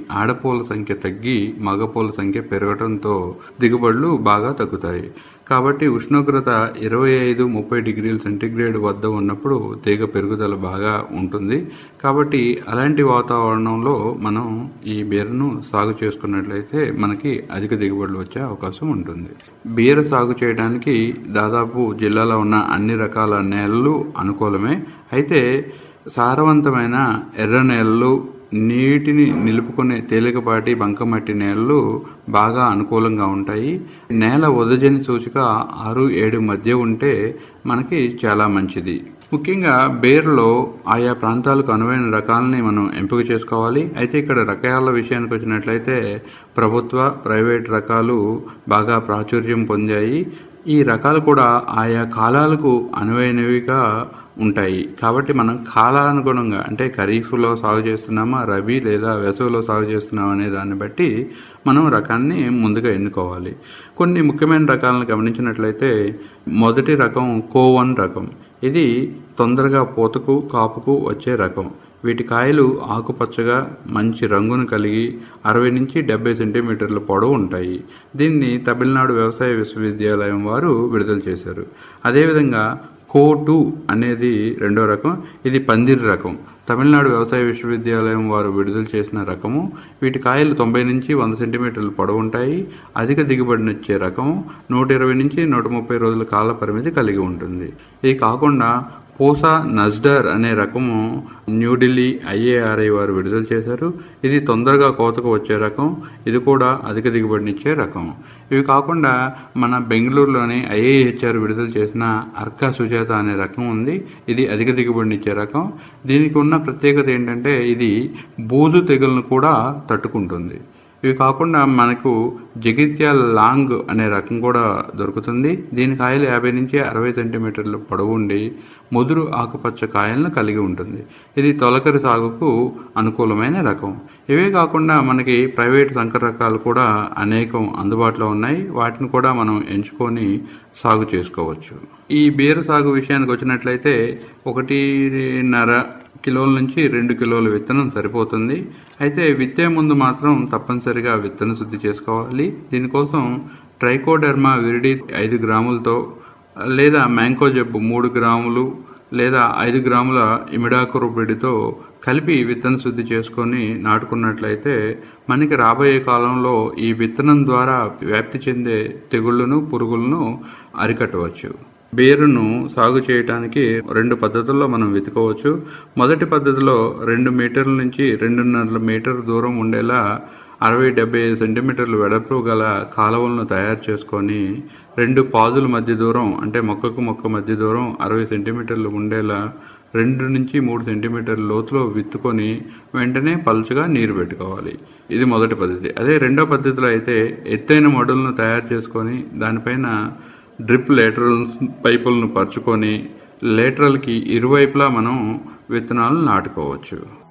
ఆడపూల సంఖ్య తగ్గి మగపూల సంఖ్య పెరగడంతో దిగుబడులు బాగా తగ్గుతాయి కాబట్టి ఉష్ణోగ్రత ఇరవై ఐదు ముప్పై డిగ్రీల సెంటీగ్రేడ్ వద్ద ఉన్నప్పుడు తీగ పెరుగుదల బాగా ఉంటుంది కాబట్టి అలాంటి వాతావరణంలో మనం ఈ బీరను సాగు చేసుకున్నట్లయితే మనకి అధిక దిగుబడులు వచ్చే అవకాశం ఉంటుంది బీర సాగు చేయడానికి దాదాపు జిల్లాలో ఉన్న అన్ని రకాల నేలలు అనుకూలమే అయితే సారవంతమైన ఎర్ర నేలలు నీటిని నిలుపుకునే తేలికపాటి బంకమట్టి నేలలు బాగా అనుకూలంగా ఉంటాయి నేల ఉదజని సూచిక ఆరు ఏడు మధ్య ఉంటే మనకి చాలా మంచిది ముఖ్యంగా బేర్లో ఆయా ప్రాంతాలకు అనువైన రకాలని మనం ఎంపిక చేసుకోవాలి అయితే ఇక్కడ రకాల విషయానికి వచ్చినట్లయితే ప్రభుత్వ ప్రైవేట్ రకాలు బాగా ప్రాచుర్యం పొందాయి ఈ రకాలు కూడా ఆయా కాలాలకు అనువైనవిగా ఉంటాయి కాబట్టి మనం కాలానుగుణంగా అంటే ఖరీఫ్లో సాగు చేస్తున్నామా రబీ లేదా వేసవిలో సాగు చేస్తున్నామా అనే దాన్ని బట్టి మనం రకాన్ని ముందుగా ఎన్నుకోవాలి కొన్ని ముఖ్యమైన రకాలను గమనించినట్లయితే మొదటి రకం కోవన్ రకం ఇది తొందరగా పూతకు కాపుకు వచ్చే రకం వీటి కాయలు ఆకుపచ్చగా మంచి రంగును కలిగి అరవై నుంచి డెబ్బై సెంటీమీటర్ల పొడవు ఉంటాయి దీన్ని తమిళనాడు వ్యవసాయ విశ్వవిద్యాలయం వారు విడుదల చేశారు అదేవిధంగా కో టూ అనేది రెండో రకం ఇది పందిరి రకం తమిళనాడు వ్యవసాయ విశ్వవిద్యాలయం వారు విడుదల చేసిన రకము వీటి కాయలు తొంభై నుంచి వంద సెంటీమీటర్ల పొడవు ఉంటాయి అధిక దిగుబడినిచ్చే రకం నూట ఇరవై నుంచి నూట ముప్పై రోజుల కాల పరిమితి కలిగి ఉంటుంది ఇది కాకుండా పోసా నజ్డర్ అనే రకము న్యూఢిల్లీ ఐఏఆర్ఐ వారు విడుదల చేశారు ఇది తొందరగా కోతకు వచ్చే రకం ఇది కూడా అధిక దిగుబడినిచ్చే రకం ఇవి కాకుండా మన బెంగళూరులోని ఐఏహెచ్ఆర్ విడుదల చేసిన అర్కా సుజాత అనే రకం ఉంది ఇది అధిక దిగుబడినిచ్చే రకం దీనికి ఉన్న ప్రత్యేకత ఏంటంటే ఇది బూజు తెగులను కూడా తట్టుకుంటుంది ఇవి కాకుండా మనకు జగిత్యాల లాంగ్ అనే రకం కూడా దొరుకుతుంది దీని కాయలు యాభై నుంచి అరవై సెంటీమీటర్ల పొడవు ఉండి ముదురు ఆకుపచ్చ కాయలను కలిగి ఉంటుంది ఇది తొలకరి సాగుకు అనుకూలమైన రకం ఇవే కాకుండా మనకి ప్రైవేట్ సంకర రకాలు కూడా అనేకం అందుబాటులో ఉన్నాయి వాటిని కూడా మనం ఎంచుకొని సాగు చేసుకోవచ్చు ఈ బీర సాగు విషయానికి వచ్చినట్లయితే ఒకటిన్నర కిలోల నుంచి రెండు కిలోల విత్తనం సరిపోతుంది అయితే విత్తే ముందు మాత్రం తప్పనిసరిగా విత్తన శుద్ధి చేసుకోవాలి దీనికోసం ట్రైకోడెర్మా విరిడి ఐదు గ్రాములతో లేదా మ్యాంకో జబ్బు మూడు గ్రాములు లేదా ఐదు గ్రాముల ఇమిడాకురుపిడితో కలిపి విత్తన శుద్ధి చేసుకొని నాటుకున్నట్లయితే మనకి రాబోయే కాలంలో ఈ విత్తనం ద్వారా వ్యాప్తి చెందే తెగుళ్లను పురుగులను అరికట్టవచ్చు బీరును సాగు చేయడానికి రెండు పద్ధతుల్లో మనం వెతుకోవచ్చు మొదటి పద్ధతిలో రెండు మీటర్ల నుంచి రెండున్నర మీటర్ దూరం ఉండేలా అరవై డెబ్బై సెంటీమీటర్ల వెడల్పు గల కాలువలను తయారు చేసుకొని రెండు పాదుల మధ్య దూరం అంటే మొక్కకు మొక్క మధ్య దూరం అరవై సెంటీమీటర్లు ఉండేలా రెండు నుంచి మూడు సెంటీమీటర్ల లోతులో విత్తుకొని వెంటనే పలుచగా నీరు పెట్టుకోవాలి ఇది మొదటి పద్ధతి అదే రెండో పద్ధతిలో అయితే ఎత్తైన మడులను తయారు చేసుకొని దానిపైన డ్రిప్ లేటరల్ పైపులను పరుచుకొని లేటరల్కి ఇరువైపులా మనం విత్తనాలు నాటుకోవచ్చు